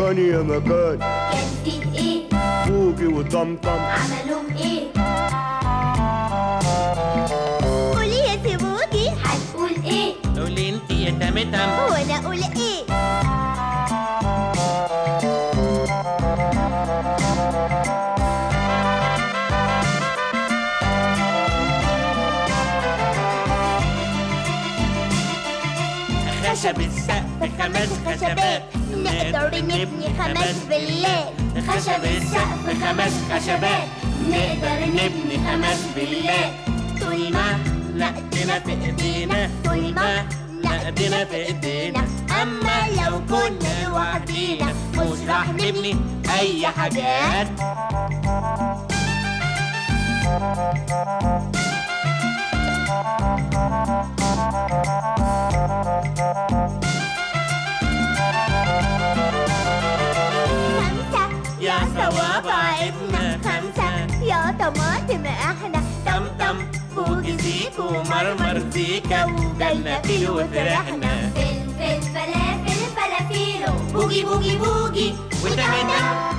مكان يا مكان كان فيه ايه بوجي وطمطم عملوا ايه قولي يا سيبوجي هتقول ايه قولي انت يا تمتم وانا اقول ايه خشب السقف خمس خشبات نقدر نبني خمس فيلات خشب السقف خمس خشبات نقدر نبني خمس فيلات طول ما نقدنا في ايدينا طول ما نقدنا في ايدينا اما لو كنا لوحدينا مش راح نبني اي حاجات خمسة يا صوابع ابنا خمسة يا طماطم احنا طم طم بوجي زيكو مرمر زيكا وجالنا فيل وفرحنا فلفل فلافل فلافيلو بوجي بوجي بوجي وتمام